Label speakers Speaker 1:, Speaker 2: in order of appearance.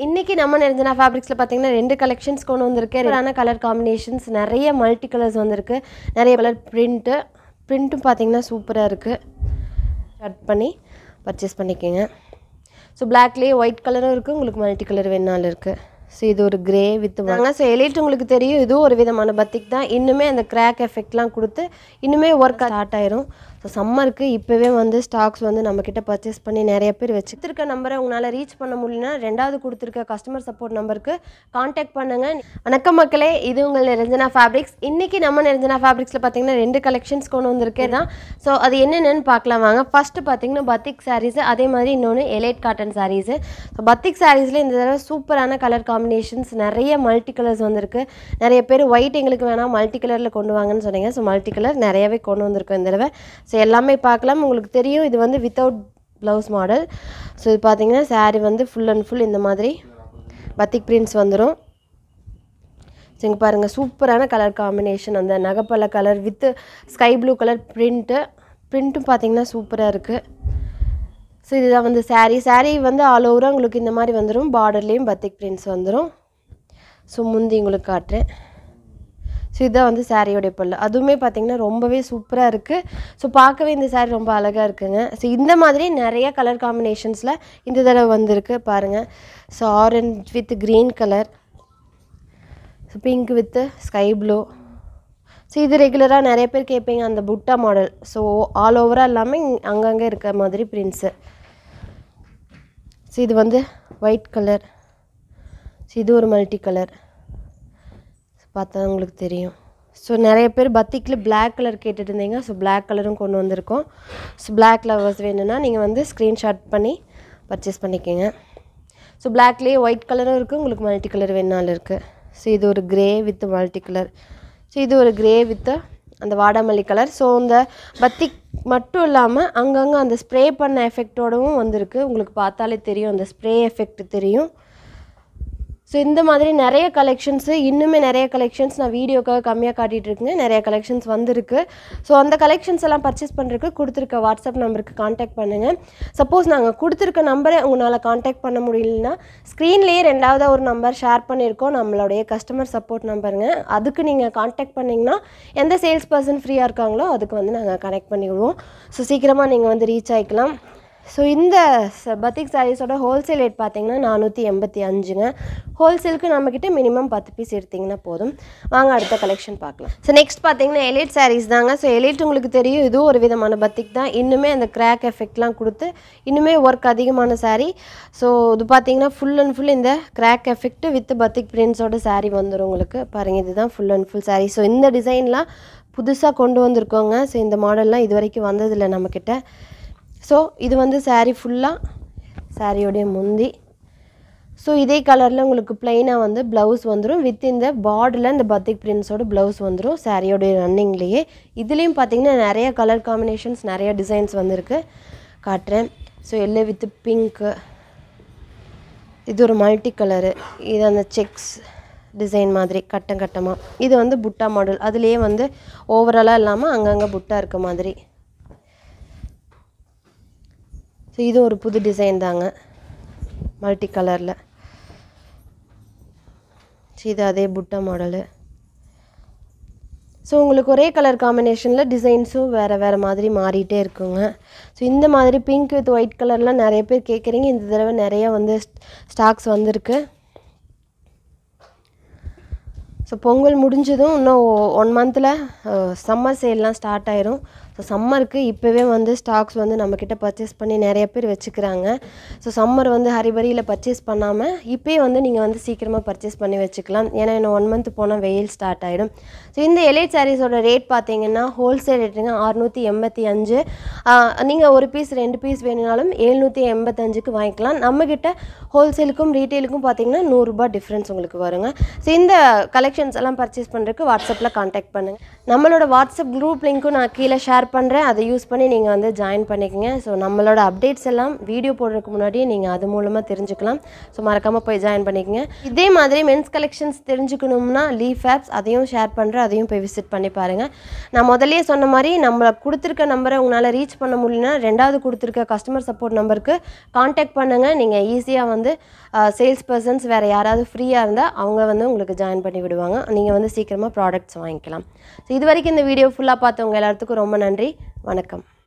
Speaker 1: இன்னைக்கு நம்ம நிரஞ்சனா ஃபேப்ரிக்ஸில் பார்த்தீங்கன்னா ரெண்டு கலெக்ஷன்ஸ் கொண்டு வந்திருக்கு ரெண்டான கலர் காம்பினேஷன்ஸ் நிறைய மல்டி கலர்ஸ் வந்திருக்கு நிறைய கலர் பிரிண்ட்டு பிரிண்ட்டும் பார்த்தீங்கன்னா சூப்பராக இருக்குது கட் பண்ணி பர்ச்சேஸ் பண்ணிக்கோங்க ஸோ பிளாக்லேயே ஒயிட் கலரும் இருக்குது உங்களுக்கு மல்டி கலர் வேணாலும் இருக்குது ஸோ இது ஒரு கிரே வித் வாங்க ஸோ எலிட் உங்களுக்கு தெரியும் இதுவும் ஒரு விதமான பத்திக் தான் இன்னுமே அந்த கிராக் எஃபெக்ட்லாம் கொடுத்து இன்னுமே ஒர்க் ஸ்டார்ட் ஆயிரும் ஸோ சம்மருக்கு இப்போவே வந்து ஸ்டாக்ஸ் வந்து நம்மக்கிட்ட பர்ச்சேஸ் பண்ணி நிறைய பேர் வச்சுருக்க நம்பரை உங்களால் ரீச் பண்ண முடியலனா ரெண்டாவது கொடுத்துருக்க கஸ்டமர் சப்போர்ட் நம்பருக்கு காண்டாக்ட் பண்ணுங்கள் வணக்கம் மக்களே இது உங்கள் நிரஞ்சனா ஃபேப்ரிக்ஸ் இன்றைக்கி நம்ம நிரஞ்சனா ஃபேப்ரிக்ஸில் பார்த்தீங்கன்னா ரெண்டு கலெக்ஷன்ஸ் கொண்டு வந்திருக்கேன் தான் ஸோ அது என்னென்னு பார்க்கலாம் வாங்க ஃபஸ்ட்டு பார்த்தீங்கன்னா பத்திக் சாரீஸு அதே மாதிரி இன்னொன்று elite cotton sarees so batik சாரீஸில் இந்த தடவை சூப்பரான கலர் காம்பினேஷன்ஸ் நிறைய மல்டி கலர்ஸ் வந்திருக்கு நிறைய பேர் ஒயிட் எங்களுக்கு வேணாம் மல்டி கலரில் கொண்டு வாங்கன்னு சொன்னீங்க ஸோ மல்டி கலர் நிறையவே கொண்டு வந்திருக்கோம் இந்த தடவை ஸோ எல்லாமே பார்க்கலாம் உங்களுக்கு தெரியும் இது வந்து வித்தவுட் ப்ளவுஸ் மாடல் ஸோ இது பார்த்தீங்கன்னா saree வந்து ஃபுல் அண்ட் ஃபுல் இந்த மாதிரி பத்திக் பிரிண்ட்ஸ் வந்துடும் ஸோ இங்கே பாருங்கள் சூப்பரான கலர் காம்பினேஷன் அந்த நகைப்பழ colour with sky blue colour print பிரிண்ட்டும் பார்த்தீங்கன்னா சூப்பராக இருக்குது ஸோ இதுதான் வந்து saree saree வந்து ஆல் ஓவராக உங்களுக்கு இந்த மாதிரி வந்துடும் பார்டர்லேயும் பத்திக் பிரிண்ட்ஸ் வந்துடும் ஸோ முந்தி உங்களுக்கு காட்டுறேன் ஸோ இதுதான் வந்து சாரியோடைய பல்லு அதுவுமே பார்த்தீங்கன்னா ரொம்பவே சூப்பராக இருக்குது ஸோ பார்க்கவே இந்த saree ரொம்ப அழகாக இருக்குங்க ஸோ இந்த மாதிரி நிறைய கலர் காம்பினேஷன்ஸில் இந்த தடவை வந்திருக்கு பாருங்கள் so orange with green colour so pink with sky blue so இது ரெகுலராக நிறைய பேர் கேட்பீங்க அந்த புட்டா மாடல் ஸோ ஆல் ஓவராக இல்லாமல் இங்க- அங்கங்கே இருக்க மாதிரி பிரிண்ட்ஸு ஸோ இது வந்து ஒயிட் கலர் ஸோ இது ஒரு மல்டி கலர் பார்த்தா உங்களுக்கு தெரியும் ஸோ நிறைய பேர் பத்திக்கில் Black கலர் கேட்டுட்டு இருந்தீங்க ஸோ Black கலரும் கொண்டு வந்திருக்கோம் ஸோ Black லவர்ஸ் வேணும்னா நீங்கள் வந்து ஸ்க்ரீன்ஷாட் பண்ணி பர்ச்சேஸ் பண்ணிக்கோங்க ஸோ பிளாக்லேயே ஒயிட் கலரும் இருக்குது உங்களுக்கு மல்டி கலர் வேணாலும் இருக்குது ஸோ இது ஒரு grey with multi colour so இது ஒரு கிரே வித் அந்த வாடாமல்லி கலர் ஸோ இந்த பத்திக் மட்டும் இல்லாமல் அங்கங்கே அந்த ஸ்ப்ரே பண்ண எஃபெக்டோடவும் வந்திருக்கு உங்களுக்கு பார்த்தாலே தெரியும் அந்த ஸ்ப்ரே எஃபெக்ட் தெரியும் ஸோ இந்த மாதிரி நிறைய கலெக்ஷன்ஸு இன்னுமே நிறைய கலெக்ஷன்ஸ் நான் வீடியோக்காக கம்மியாக காட்டிகிட்டு இருக்கேங்க நிறைய கலெக்ஷன்ஸ் வந்திருக்கு ஸோ அந்த கலெக்ஷன்ஸ் எல்லாம் பர்ச்சேஸ் பண்ணுறதுக்கு கொடுத்துருக்க வாட்ஸ்அப் நம்பருக்கு காண்டாக்ட் பண்ணுங்கள் சப்போஸ் நாங்கள் கொடுத்துருக்க நம்பரை உங்களால் காண்டாக்ட் பண்ண முடியலன்னா ஸ்க்ரீன்லேயே ரெண்டாவது ஒரு நம்பர் ஷேர் பண்ணியிருக்கோம் நம்மளுடைய கஸ்டமர் சப்போர்ட் நம்பருங்க அதுக்கு நீங்கள் காண்டாக்ட் பண்ணிங்கன்னா எந்த சேல்ஸ் பர்சன் ஃப்ரீயாக இருக்காங்களோ அதுக்கு வந்து நாங்கள் கனெக்ட் பண்ணி விடுவோம் ஸோ சீக்கிரமாக நீங்கள் வந்து ரீச் ஆகிக்கலாம் ஸோ இந்த ச- பத்திக் சாரீஸோட ஹோல்சேல் ரேட் பார்த்தீங்கன்னா நானூற்றி எண்பத்தி அஞ்சுங்க ஹோல்சேலுக்கு நம்மக்கிட்ட மினிமம் பத்து பீஸ் எடுத்திங்கன்னா போதும் வாங்க அடுத்த கலெக்ஷன் பார்க்கலாம் ஸோ நெக்ஸ்ட் பார்த்தீங்கன்னா எலைட் சாரீஸ் தாங்க ஸோ எலைட் உங்களுக்கு தெரியும் இதுவும் ஒரு விதமான பத்திக் தான் இன்னுமே அந்த கிராக் எஃபெக்ட்லாம் கொடுத்து இன்னுமே ஒர்க் அதிகமான saree ஸோ இது பார்த்தீங்கன்னா ஃபுல் அண்ட் ஃபுல் இந்த கிராக் எஃபெக்ட் வித் பத்திக் பிரிண்ட்ஸோட saree வந்துடும் உங்களுக்கு பாருங்கள் இதுதான் full and full saree so இந்த டிசைன்லாம் புதுசாக கொண்டு வந்திருக்கோங்க ஸோ இந்த மாடல்லாம் இது வரைக்கும் வந்ததில்லை நம்மக்கிட்ட ஸோ இது வந்து saree ஃபுல்லாக சாரியோடைய முந்தி ஸோ இதே கலரில் உங்களுக்கு பிளெயினாக வந்து ப்ளவுஸ் வந்துடும் வித் இந்த பார்டரில் இந்த பத்திக் பிரிண்ட்ஸோட ப்ளவுஸ் வந்துடும் சாரியோடைய ரன்னிங்லேயே இதுலேயும் பார்த்தீங்கன்னா நிறைய கலர் காம்பினேஷன்ஸ் நிறைய டிசைன்ஸ் வந்திருக்கு காட்டுறேன் ஸோ எல்லோ வித் பிங்க்கு இது ஒரு மல்டி கலரு இது அந்த செக்ஸ் டிசைன் மாதிரி கட்டம் கட்டமாக இது வந்து புட்டா மாடல் அதுலேயே வந்து ஓவராலாக இல்லாமல் அங்கங்கே புட்டா இருக்க மாதிரி ஸோ இது ஒரு புது டிசைன் தாங்க மல்டி கலரில் ஸோ இது அதே புட்டா மாடலு ஸோ உங்களுக்கு ஒரே கலர் காம்பினேஷனில் டிசைன்ஸும் வேறு வேறு மாதிரி மாறிட்டே இருக்குங்க ஸோ இந்த மாதிரி பிங்க் வித் ஒயிட் கலர்லாம் நிறைய பேர் கேட்குறீங்க இந்த தடவை நிறைய வந்து ஸ்டாக்ஸ் வந்திருக்கு ஸோ பொங்கல் முடிஞ்சதும் இன்னும் ஒன் மந்தில் சம்மர் சேல்லாம் ஸ்டார்ட் ஆயிரும் ஸோ சம்மருக்கு இப்போவே வந்து ஸ்டாக்ஸ் வந்து நம்மக்கிட்ட பர்ச்சேஸ் பண்ணி நிறைய பேர் வச்சுக்கிறாங்க ஸோ சம்மர் வந்து ஹரிபரியில் பர்ச்சேஸ் பண்ணாமல் இப்போயே வந்து நீங்கள் வந்து சீக்கிரமாக பர்ச்சேஸ் பண்ணி வச்சுக்கலாம் ஏன்னா இன்னும் ஒன் மந்த் போனால் வெயில் ஸ்டார்ட் ஆகிடும் ஸோ இந்த எலைட் சாரீஸோட ரேட் பார்த்தீங்கன்னா ஹோல்சேல் ரேட்டுங்க அறுநூற்றி எண்பத்தி அஞ்சு நீங்கள் ஒரு பீஸ் ரெண்டு பீஸ் வேணுனாலும் எழுநூற்றி எண்பத்தஞ்சுக்கு வாங்கிக்கலாம் நம்மக்கிட்ட ஹோல்சேலுக்கும் ரீட்டெயிலுக்கும் பார்த்தீங்கன்னா நூறுரூபா டிஃப்ரென்ஸ் உங்களுக்கு வருங்க ஸோ இந்த கலெக்ஷன்ஸ் எல்லாம் பர்ச்சேஸ் பண்ணுறதுக்கு வாட்ஸ்அப்பில் காண்டாக்ட் பண்ணுங்கள் நம்மளோட வாட்ஸ்அப் குரூப் லிங்க்கும் நான் கீழே ஷேர் ஷேர் பண்ணுறேன் அதை யூஸ் பண்ணி நீங்கள் வந்து ஜாயின் பண்ணிக்கங்க ஸோ நம்மளோட அப்டேட்ஸ் எல்லாம் வீடியோ போடுறதுக்கு முன்னாடி நீங்கள் அது மூலமாக தெரிஞ்சுக்கலாம் ஸோ மறக்காமல் போய் ஜாயின் பண்ணிக்கங்க இதே மாதிரி மென்ஸ் கலெக்ஷன்ஸ் தெரிஞ்சுக்கணும்னா லீஃப் ஆப்ஸ் அதையும் ஷேர் பண்ணுறேன் அதையும் போய் விசிட் பண்ணி பாருங்கள் நான் முதல்லயே சொன்ன மாதிரி நம்ம கொடுத்துருக்க நம்பரை உங்களால் ரீச் பண்ண முடியலனா ரெண்டாவது கொடுத்துருக்க கஸ்டமர் சப்போர்ட் நம்பருக்கு காண்டாக்ட் பண்ணுங்கள் நீங்கள் ஈஸியாக வந்து சேல்ஸ் பர்சன்ஸ் வேறு யாராவது ஃப்ரீயாக இருந்தால் அவங்க வந்து உங்களுக்கு ஜாயின் பண்ணி விடுவாங்க நீங்கள் வந்து சீக்கிரமாக ப்ராடக்ட்ஸ் வாங்கிக்கலாம் ஸோ இது வரைக்கும் இந்த வீடியோ ஃபுல்லாக பார்த்தவங்க எல்லாத்துக்கும் ரொம்ப நன்றி வணக்கம்